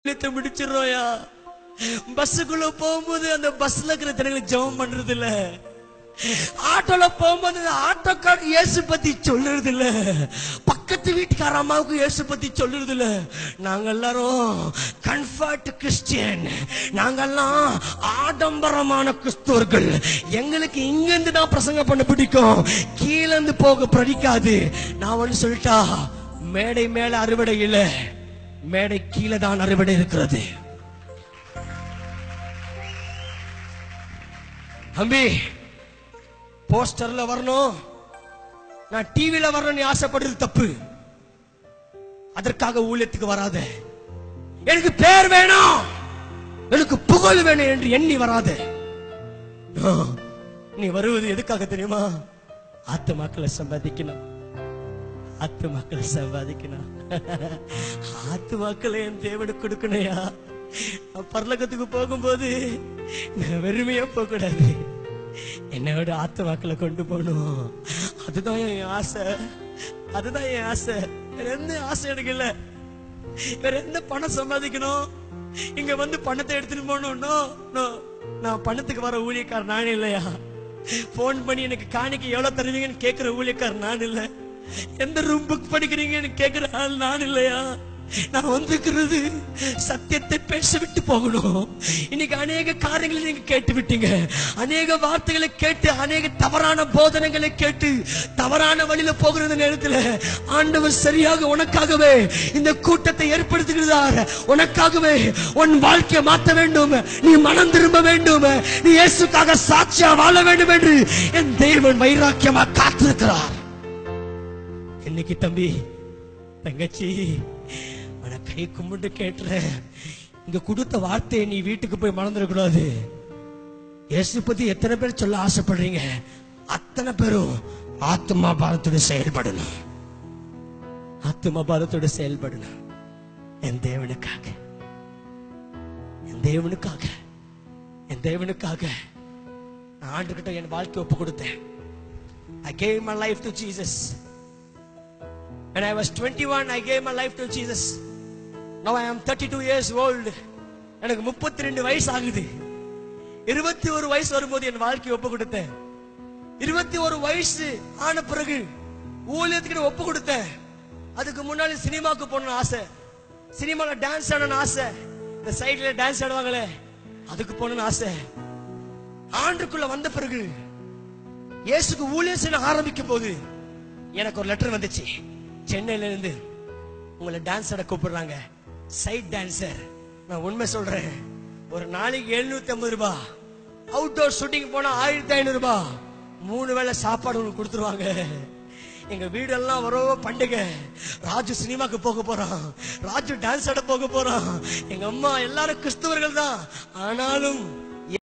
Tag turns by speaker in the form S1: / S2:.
S1: ஊழியத்தை முடிச்சிடுறோயா பஸ்ஸுக்குள்ள போகும்போது அந்த பஸ்ல இருக்கிற தினங்களுக்கு ஜெபம் பண்றது இல்ல ஆட்டோல போகும்போது அந்த ஆட்டோக்காரர் இயேசு பத்தி சொல்லுறது இல்ல பக்கத்து வீட்டுக்கார அம்மாவுக்கு இயேசு பத்தி சொல்லுறது இல்ல நாங்க எல்லாரும் கன்ஃபர்ட் கிறிஸ்டியன் நாங்கெல்லாம் ஆடம்பரமான கிறிஸ்துவர்கள் எங்களுக்கு இங்க இருந்து தான் பிரசங்கம் பண்ண பிடிக்கும் கீழ இருந்து போக பிடிக்காது நான் ஒன்னு சொல்லிட்டா மேடை மேல அறுவடை இல்ல மேடை கீழே தான் அறுவடை இருக்கிறது அம்பி போஸ்டர்ல வரணும் நான் டிவில வரணும் நீ ஆசைப்படுறது தப்பு அதற்காக ஊழியத்துக்கு வராத எனக்கு பேர் வேணும் எனக்கு புகழ் வேணும் என்று எண்ணி வராத ஆ, நீ வருவது எதுக்காக தெரியுமா ஆத்துமாக்களை சம்பாதிக்கணும் ஆத்துமாக்களை சம்பாதிக்கணும் ஆத்துமாக்களை என் தேவனுக்கு கொடுக்கணையா நான் பரலோகத்துக்கு போகும்போது நான் வெறுமையா போக கூடாது என்னோட ஆத்துமாக்களை கொண்டு போகணும் அதுதான் என் ஆசை அதுதான் என் ஆசை வேற எந்த ஆசை எனக்கு இல்ல வேற எந்த பணம் சம்பாதிக்கணும் இங்க வந்து பணத்தை எடுத்துட்டு போகணும் no, no. நான் பணத்துக்கு வர ஊழியக்காரர் நானே இல்லையா போன் பண்ணி எனக்கு காணிக்க எவ்வளவு தருவீங்கன்னு கேக்குற ஊழியக்காரர் நான் இல்ல எந்த ரூம் புக் படிக்கிறீங்கன்னு கேக்குற ஆள் நான் இல்லையா நான் வந்திருக்கிறது சத்தியத்தை பேச விட்டு போகணும் இன்னைக்கு அநேக காரியங்களை நீங்க கேட்டு விட்டீங்க அநேக வார்த்தைகளை கேட்டு அநேக தவறான போதனைகளை கேட்டு தவறான வழியில போகிற நேரத்துல ஆண்டவர் சரியாக உனக்காகவே இந்த கூட்டத்தை ஏற்படுத்துகிறார் உனக்காகவே உன் வாழ்க்கையை மாற்ற வேண்டும் நீ மனம் திரும்ப வேண்டும் நீ இயேசுக்காக சாட்சியா வாழ வேண்டும் என்று என் தேவன் வைராக்கியமா காத்திருக்கிறார் இன்னைக்கு தம்பி தங்கச்சி உன கை கும்பிட்டு கேட்டுறேன் இங்க கொடுத்த வார்த்தையை நீ வீட்டுக்கு போய் மறந்துடக்கூடாது இயேசு பத்தி எத்தனை பேர் சொல்ல ஆசைப்படுறீங்க அத்தனை பேரும் ஆத்மா பாரத்தோட செயல்படணும் ஆத்மா பாரத்தோட செயல்படணும் என் தேவனுக்காக என் தேவனுக்காக என் தேவனுக்காக நான் ஆண்டுகிட்ட என் வாழ்க்கை ஒப்பு கொடுத்தேன் I gave my life to Jesus. When I was 21, I gave my life to Jesus. Now I am 32 years old. எனக்கு 32 வயசு ஆகுது இருபத்தி ஒரு வயசு வரும்போது என் வாழ்க்கையை ஒப்பு கொடுத்தேன் இருபத்தி ஒரு வயசு ஆன பிறகு ஊழியத்துக்கு நான் ஒப்பு கொடுத்தேன் அதுக்கு முன்னாடி சினிமாக்கு போகணும்னு ஆசை சினிமால டான்ஸ் ஆடணும்னு ஆசை இந்த சைடுல டான்ஸ் ஆடுவாங்களே அதுக்கு போகணும்னு ஆசை ஆண்டுக்குள்ள வந்த பிறகு இயேசுக்கு ஊழியம் செய்ய ஆரம்பிக்கும் போது எனக்கு ஒரு லெட்டர் வந்துச்சு சென்னையில இருந்து உங்களை டான்ஸ் ஆட கூப்பிடுறாங்க சைட் டான்சர் நான் உண்மை சொல்றேன் ஒரு நாளைக்கு எழுநூத்தி ஐம்பது ரூபாய் அவுட்டோர் ஷூட்டிங் போனா ஆயிரத்தி ஐநூறு ரூபாய் மூணு வேளை சாப்பாடு உங்களுக்கு கொடுத்துருவாங்க எங்க வீடெல்லாம் வரோ பண்டிகை ராஜு சினிமாக்கு போக போறான் ராஜு டான்ஸ் ஆட போக போறான் எங்க அம்மா எல்லாரும் கிறிஸ்தவர்கள் தான் ஆனாலும்